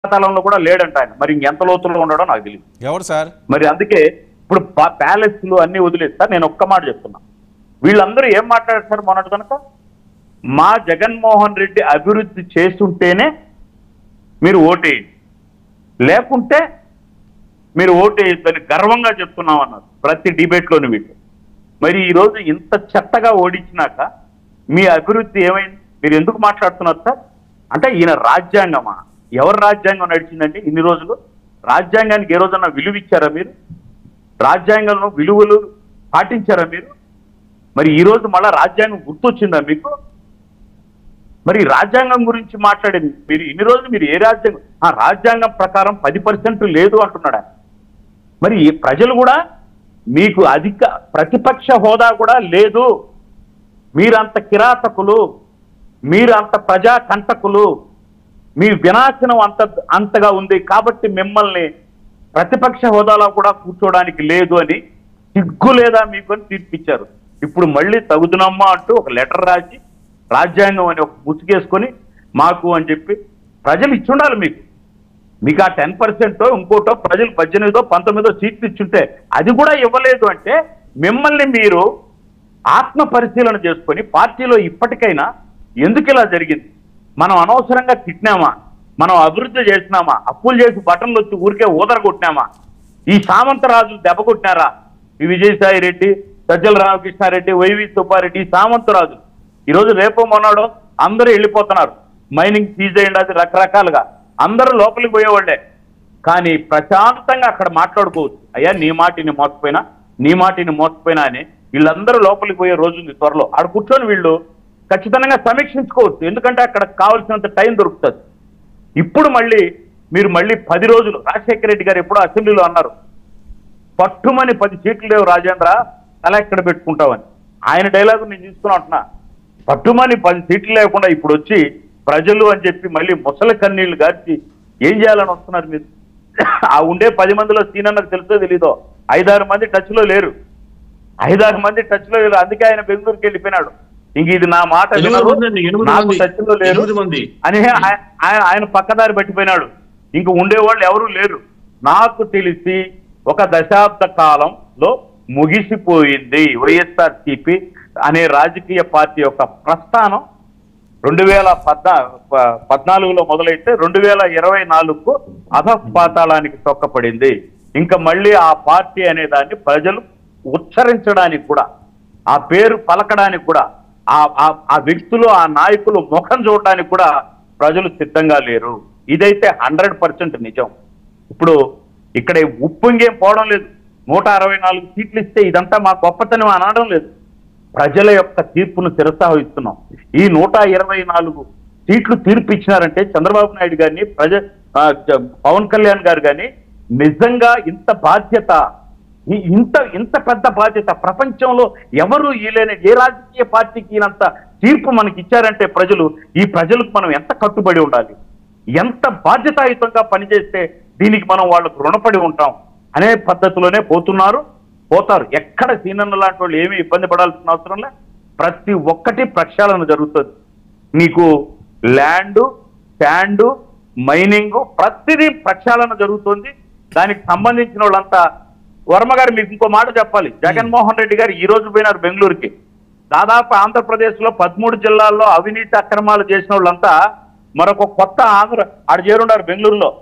పాతాళంలో కూడా లేడంట ఆయన మరి ఇంకెంత లోతుల్లో ఉండడో నాకు తెలియదు ఎవరు సార్ మరి అందుకే ఇప్పుడు ప్యాలెస్లు అన్ని వదిలేస్తా నేను ఒక్క మాట చెప్తున్నా వీళ్ళందరూ ఏం మాట్లాడతారు మొన్నటి కనుక మా జగన్మోహన్ రెడ్డి అభివృద్ధి చేస్తుంటేనే మీరు ఓటేయండి లేకుంటే మీరు ఓటేయద్దని గర్వంగా చెప్తున్నాం అన్నారు ప్రతి డిబేట్లోని వీళ్ళు మరి ఈ రోజు ఇంత చెత్తగా ఓడించినాక మీ అభివృద్ధి ఏమైంది మీరు ఎందుకు మాట్లాడుతున్నారు సార్ అంటే ఈయన రాజ్యాంగమా ఎవరు రాజ్యాంగం నడిచిందండి ఇన్ని రోజులు రాజ్యాంగానికి ఏ రోజన్నా విలువ ఇచ్చారా మీరు రాజ్యాంగంలో విలువలు పాటించారా మీరు మరి ఈ రోజు మళ్ళా రాజ్యాంగం గుర్తొచ్చిందా మీకు మరి రాజ్యాంగం గురించి మాట్లాడింది మీరు ఇన్ని రోజులు మీరు ఏ రాజ్యాంగం ఆ రాజ్యాంగం ప్రకారం పది పర్సెంట్ లేదు అంటున్నాడా మరి ఈ ప్రజలు కూడా మీకు అధిక ప్రతిపక్ష హోదా కూడా లేదు మీరంత కిరాతకులు మీరు అంత ప్రజా కంటకులు మీ వినాశనం అంత అంతగా ఉంది కాబట్టి మిమ్మల్ని ప్రతిపక్ష హోదాలో కూడా కూర్చోవడానికి లేదు అని సిగ్గు లేదా మీకు అని తీర్పిచ్చారు ఇప్పుడు మళ్ళీ తగుదునమ్మా అంటూ ఒక లెటర్ రాసి రాజ్యాంగం అని ఒక ముసుగేసుకొని మాకు అని చెప్పి ప్రజలు ఇచ్చుండాలి మీకు మీకు ఆ టెన్ పర్సెంట్ ఇంకోటో ప్రజలు పద్దెనిమిదో పంతొమ్మిదో సీట్లు ఇచ్చుంటే అది కూడా ఇవ్వలేదు అంటే మిమ్మల్ని మీరు ఆత్మ పరిశీలన చేసుకొని పార్టీలో ఇప్పటికైనా ఎందుకు ఇలా జరిగింది మనం అనవసరంగా తిట్టినామా మనం అభివృద్ధి చేసినామా అప్పులు చేసి బట్టలు వచ్చి ఊరికే ఊదర కొట్టినామా ఈ సామంతరాజులు దెబ్బ కొట్టినారా ఈ విజయసాయి రెడ్డి సజ్జల రామకృష్ణారెడ్డి వైవి సుబ్బారెడ్డి ఈ సామంతరాజులు ఈరోజు రేపు మొన్నాడు అందరూ వెళ్ళిపోతున్నారు మైనింగ్ సీజ్ అయ్యండి అది రకరకాలుగా అందరూ లోపలికి పోయేవాళ్ళే కానీ ప్రశాంతంగా అక్కడ మాట్లాడుకోవచ్చు అయ్యా నీ మాటిని మోసపోయినా నీ మాటిని మోసపోయినా అని వీళ్ళందరూ లోపలికి పోయే రోజు ఉంది త్వరలో ఆడ కూర్చొని వీళ్ళు ఖచ్చితంగా సమీక్షించుకోవచ్చు ఎందుకంటే అక్కడ కావాల్సినంత టైం దొరుకుతుంది ఇప్పుడు మళ్ళీ మీరు మళ్ళీ పది రోజులు రాజశేఖర రెడ్డి గారు ఎప్పుడో అసెంబ్లీలో అన్నారు పట్టుమని పది సీట్లు లేవు రాజేంద్ర తల ఎక్కడ పెట్టుకుంటావని ఆయన డైలాగు నేను తీసుకుని అంటున్నా పట్టుమని పది సీట్లు లేకుండా ఇప్పుడు వచ్చి ప్రజలు అని చెప్పి మళ్ళీ ముసలి కన్నీళ్లు గార్చి ఏం చేయాలని వస్తున్నారు మీరు ఆ ఉండే పది మందిలో సీనన్నకు తెలుసో తెలీదో ఐదారు మంది టచ్ లో లేరు ఐదారు మంది టచ్ లో లేరు అందుకే ఆయన బెంగళూరుకి వెళ్ళిపోయినాడు ఇంక ఇది నా మాట ఎనిమిది వినరు, మంది అండి, ఎనిమిది నాకు మంది. టచ్ లో లేరు ఎనిమిది మంది. అని ఆయ- ఆయన ఆయన పక్కదారి పట్టిపోయినాడు ఇంక ఉండేవాళ్ళు ఎవరు లేరు నాకు తెలిసి ఒక దశాబ్ద కాలంలో ముగిసిపోయింది వైఎస్ఆర్ సిపి అనే రాజకీయ పార్టీ యొక్క ప్రస్థానం రెండు వేల పద్నా ప- పద్నాలుగులో మొదలైతే రెండు వేల ఇరవై నాలుగుకు అధపాతాళానికి తొక్కపడింది ఇంకా మళ్ళీ ఆ పార్టీ అనే దాన్ని ప్రజలు ఉచ్చరించడానికి కూడా ఆ పేరు పలకడానికి కూడా ఆ ఆ- ఆ వ్యక్తులు ఆ నాయకులు ముఖం చూడడానికి కూడా ప్రజలు సిద్ధంగా లేరు ఇదైతే హండ్రెడ్ పర్సెంట్ నిజం ఇప్పుడు ఇక్కడ ఉప్పొంగేం పోవడం లేదు నూట అరవై నాలుగు సీట్లు ఇస్తే ఇదంతా మా గొప్పతనం అనడం లేదు ప్రజల యొక్క తీర్పును శిరసావహిస్తున్నాం ఈ నూట ఇరవై నాలుగు సీట్లు తీర్పు ఇచ్చినారంటే చంద్రబాబు నాయుడు గారిని ప్రజ ఆ, జ- పవన్ కళ్యాణ్ గారు గాని నిజంగా ఇంత బాధ్యత ఈ- ఇంత ఇంత పెద్ద బాధ్యత ప్రపంచంలో ఎవరు ఈలేని ఏ రాజకీయ పార్టీకి ఈయనంత తీర్పు మనకి ఇచ్చారంటే ప్రజలు ఈ ప్రజలకు మనం ఎంత కట్టుబడి ఉండాలి ఎంత బాధ్యతాయుతంగా పనిచేస్తే దీనికి మనం వాళ్ళకు రుణపడి ఉంటాం అనే పద్ధతిలోనే పోతున్నారు పోతారు ఎక్కడ సీనన్న లాంటి వాళ్ళు ఏమీ ఇబ్బంది పడాల్సిన అవసరం లే ప్రతి ఒక్కటి ప్రక్షాళన జరుగుతుంది నీకు ల్యాండ్ శాండ్ మైనింగ్ ప్రతిదీ ప్రక్షాళన జరుగుతుంది దానికి సంబంధించిన వాళ్ళంతా వర్మ గారు మీకు ఇంకో మాట చెప్పాలి జగన్మోహన్ రెడ్డి గారు ఈ రోజు పోయినారు బెంగళూరుకి దాదాపు ఆంధ్రప్రదేశ్ లో పదమూడు జిల్లాల్లో అవినీతి అక్రమాలు చేసిన వాళ్ళంతా మరొక కొత్త ఆంధ్ర ఆడ చేరున్నారు బెంగళూరులో